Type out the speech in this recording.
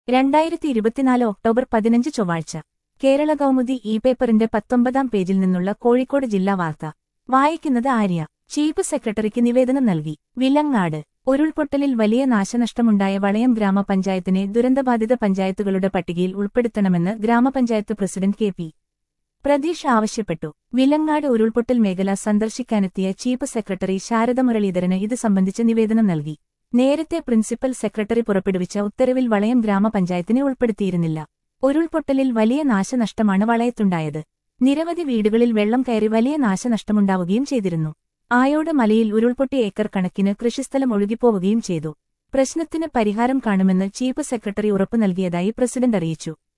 രണ്ടായിരത്തി ഇരുപത്തിനാല് ഒക്ടോബർ പതിനഞ്ച് ചൊവ്വാഴ്ച കേരള കൗമുദി ഇ പേപ്പറിന്റെ പത്തൊമ്പതാം പേജിൽ നിന്നുള്ള കോഴിക്കോട് ജില്ലാ വാർത്ത വായിക്കുന്നത് ആര്യ ചീഫ് സെക്രട്ടറിക്ക് നിവേദനം നൽകി വിലങ്ങാട് ഉരുൾപൊട്ടലിൽ വലിയ നാശനഷ്ടമുണ്ടായ വളയം ഗ്രാമപഞ്ചായത്തിനെ ദുരന്തബാധിത പഞ്ചായത്തുകളുടെ പട്ടികയിൽ ഉൾപ്പെടുത്തണമെന്ന് ഗ്രാമപഞ്ചായത്ത് പ്രസിഡന്റ് കെ പി പ്രതീഷ് ആവശ്യപ്പെട്ടു വിലങ്ങാട് ഉരുൾപൊട്ടൽ മേഖല സന്ദർശിക്കാനെത്തിയ ചീഫ് സെക്രട്ടറി ശാരദ മുരളീധരന് ഇത് സംബന്ധിച്ച് നിവേദനം നൽകി നേരത്തെ പ്രിൻസിപ്പൽ സെക്രട്ടറി പുറപ്പെടുവിച്ച ഉത്തരവിൽ വളയം ഗ്രാമപഞ്ചായത്തിനെ ഉൾപ്പെടുത്തിയിരുന്നില്ല ഉരുൾപൊട്ടലിൽ വലിയ നാശനഷ്ടമാണ് വളയത്തുണ്ടായത് നിരവധി വീടുകളിൽ വെള്ളം കയറി വലിയ നാശനഷ്ടമുണ്ടാവുകയും ചെയ്തിരുന്നു ആയോട് മലയിൽ ഉരുൾപൊട്ടി ഏക്കർ കണക്കിന് കൃഷിസ്ഥലം ഒഴുകിപ്പോവുകയും ചെയ്തു പ്രശ്നത്തിന് പരിഹാരം കാണുമെന്ന് ചീഫ് സെക്രട്ടറി ഉറപ്പു നൽകിയതായി പ്രസിഡന്റ് അറിയിച്ചു